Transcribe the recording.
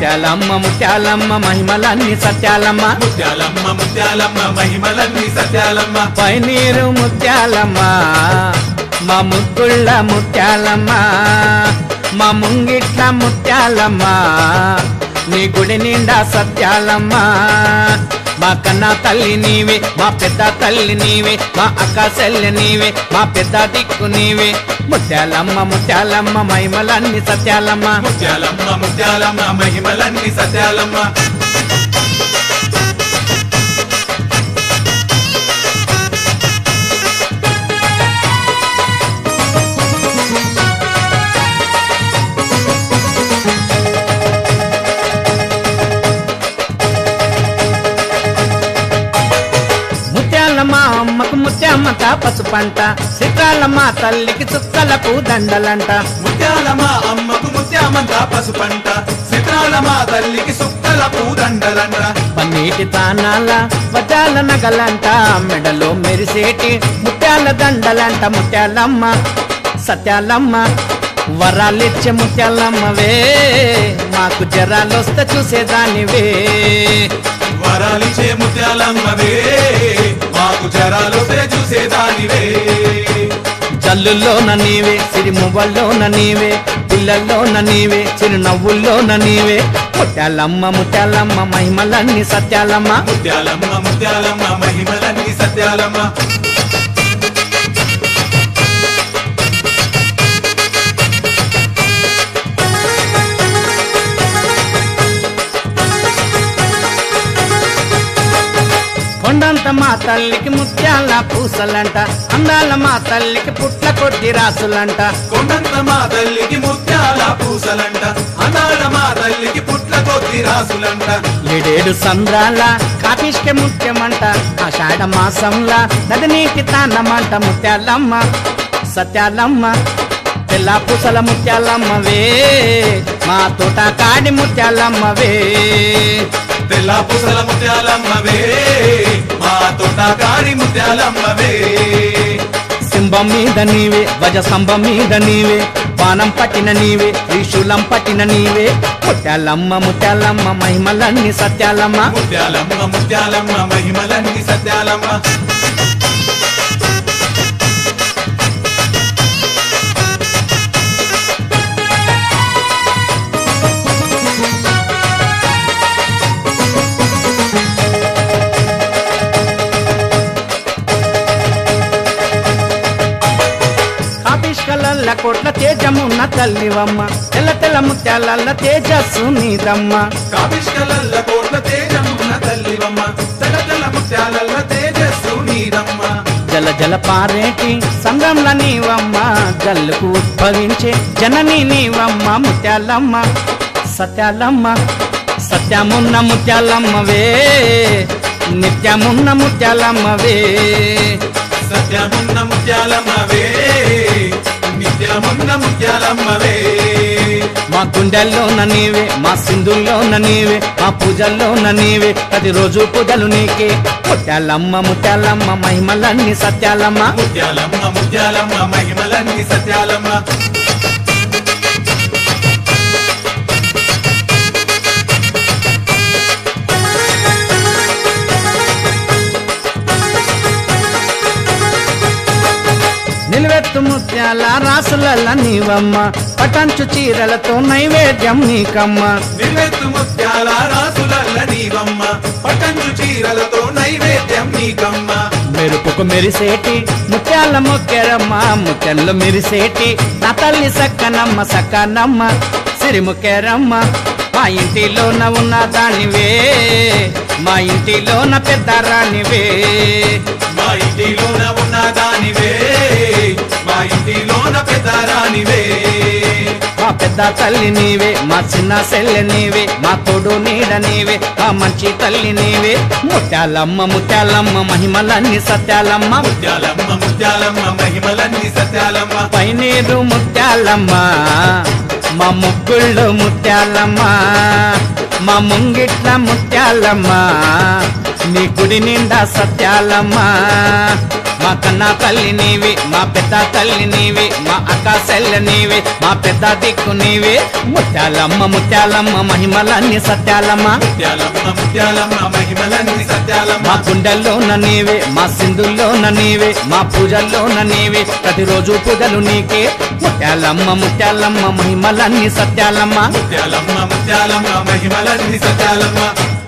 ముత్యాలమ్మ ముత్యాలమ్మ మహిమలన్నీ సత్యాలమ్మ ముత్యాలమ్మ ముత్యాలమ్మ మహిమలన్నీ సత్యాలమ్మ పైనీరు ముత్యాలమ్మ మా ముగ్గుళ్ళ ముత్యాలమ్మ మా ముంగిట్ల ముత్యాలమ్మ నీ గుడి నిండా సత్యాలమ్మ మా కన్నా తల్లి నీవే మా పెద్ద తల్లి నీవే మా అక్క చెల్లి నీవే మా పెద్ద దిక్కు నీవే ముత్యాలమ్మ ముత్యాలమ్మ మహిమలన్నీ సత్యాలమ్మ ముత్యాలమ్మ ముత్యాలమ్మ మహిమలన్నీ సత్యాలమ్మ ముత్యాలమ్మ అమ్మకు ముత్యామ్మత పసుపంట చిత్రాలమ్మ తల్లికి చుక్కలకు దండలంట ముత్యాలమ్మ అమ్మకు ముత్యామంత పసుపంట చిత్రాలమ్మ తల్లికి సుక్కల పూదండలంట పన్నీటి తానాల వజాల నగలంట మెడలో మెరిసేటి ముత్యాల దండలంట ముత్యాలమ్మ సత్యాలమ్మ వరాలిచ్చే ముత్యాలమ్మవే మాకు జరాలొస్తే చూసేదానివే వరాలిచ్చే ముత్యాలమ్మవే మాకు జరాలొస్తే చూసేదానివే జల్లుల్లోన నీవే సిరిమువ్వల్లోన నీవే పిల్లల్లోన నీవే చిరునవ్వుల్లోన నీవే ముత్యాలమ్మ ముత్యాలమ్మ మహిమలన్నీ సత్యాలమ్మ ముత్యాలమ్మ ముత్యాలమ్మ మహిమలన్నీ సత్యాలమ్మ కొండంత మా తల్లికి ముత్యాల పూసలంట అందాల మా తల్లికి పుట్ల కొద్ది రాసులంట కొండంత మా తల్లికి ముత్యాల పూసలంట అనాడ మా తల్లికి పుట్ల కొద్ది రాసులంట ఏడేడు సంద్రాల కాపిష్కే ముఖ్యమంట ఆషాఢ మాసంలా నది నీటి తానమంట ముత్యాలమ్మ సత్యాలమ్మ పిల్ల పూసల ముత్యాలమ్మవే మా తోట కాడి ముత్యాలమ్మవే తెల్ల పూసల ముత్యాలమ్మవే మా తోట కాడి ముత్యాలమ్మవే సింబం మీద నీవే వజ స్తంభం మీద నీవే బాణం పట్టిన నీవే త్రిశూలం పట్టిన నీవే ముత్యాలమ్మ ముత్యాలమ్మ మహిమలన్నీ సత్యాలమ్మ ముత్యాలమ్మ ముత్యాలమ్మ మహిమలన్నీ సత్యాలమ్మ కాపిష్కలల్ల కోట్ల తేజమున్న తల్లివమ్మ తెల్ల తెల్ల ముత్యాలల్ల తేజస్సు నీదమ్మ కాపిష్కలల్ల కోట్ల తేజమున్న తల్లివమ్మ తెల్ల ముత్యాలల్ల తేజస్సు నీదమ్మ జల జల పారేటి సంగంల నీవమ్మ జల్లుకు ఉద్భవించే జనని నీవమ్మ ముత్యాలమ్మ సత్యాలమ్మ సత్యమున్న ముత్యాలమ్మవే నిత్యమున్న ముత్యాలమ్మవే సత్యమున్న ముత్యాలమ్మవే నిత్యమున్న ముత్యాలమ్మవే మా గుండెల్లోన నీవే మా సింధుల్లోన నీవే మా పూజల్లోన నీవే ప్రతిరోజు పూజలు నీకే ముత్యాలమ్మ ముత్యాలమ్మ మహిమలన్నీ సత్యాలమ్మ ముత్యాలమ్మ ముత్యాలమ్మ మహిమలన్నీ సత్యాలమ్మ నిలువెత్తు ముత్యాల రాసులల్ల నీవమ్మ పటంచు చీరలతో నైవేద్యం నీకమ్మ నిలెత్తు ముత్యాల రాసులల్ల నీవమ్మ పటంచు చీరలతో నైవేద్యం నీకమ్మ మెరుపుకు మెరిసేటి ముత్యాల మొక్కెరమ్మ ముత్యాలు మెరిసేటి నా తల్లి సక్కనమ్మ సక్కనమ్మ సిరిముక్కెరమ్మ మా ఇంటిలోన ఉన్న దానివే మా ఇంటిలోన పెద్ద రానివే మా ఇంటిలోన ఉన్న దానివే మా ఇంటిలోన పెద్ద రానివే మా పెద్ద తల్లి నీవే మా చిన్న సెల్లె నీవే మా తోడు నీడ నీవే మా మంచి తల్లి నీవే ముత్యాలమ్మ ముత్యాలమ్మ మహిమలన్నీ సత్యాలమ్మ ముత్యాలమ్మ ముత్యాలమ్మ మహిమలన్నీ సత్యాలమ్మ పైనీరు ముత్యాలమ్మ మా ముగ్గుళ్ళు ముత్యాలమ్మ మా ముంగిట్ల ముత్యాలమ్మ నీ గుడి నిండా సత్యాలమ్మ మా కన్నా తల్లి నీవే మా పెద్ద తల్లి నీవే మా అక్క సెల్ల నీవే మా పెద్ద దిక్కు నీవే ముత్యాలమ్మ ముత్యాలమ్మ మహిమలన్నీ సత్యాలమ్మ ముత్యాలమ్మ ముత్యాలమ్మ మహిమలన్నీ మా సత్యాలమ్మ గుండెల్లోన నీవే మా సింధుల్లోన నీవే మా పూజల్లోన నీవే ప్రతిరోజు పూజలు నీకే ముత్యాలమ్మ ముత్యాలమ్మ మహిమలన్నీ సత్యాలమ్మ ముత్యాలమ్మ ముత్యాలమ్మ మహిమలన్నీ సత్యాలమ్మ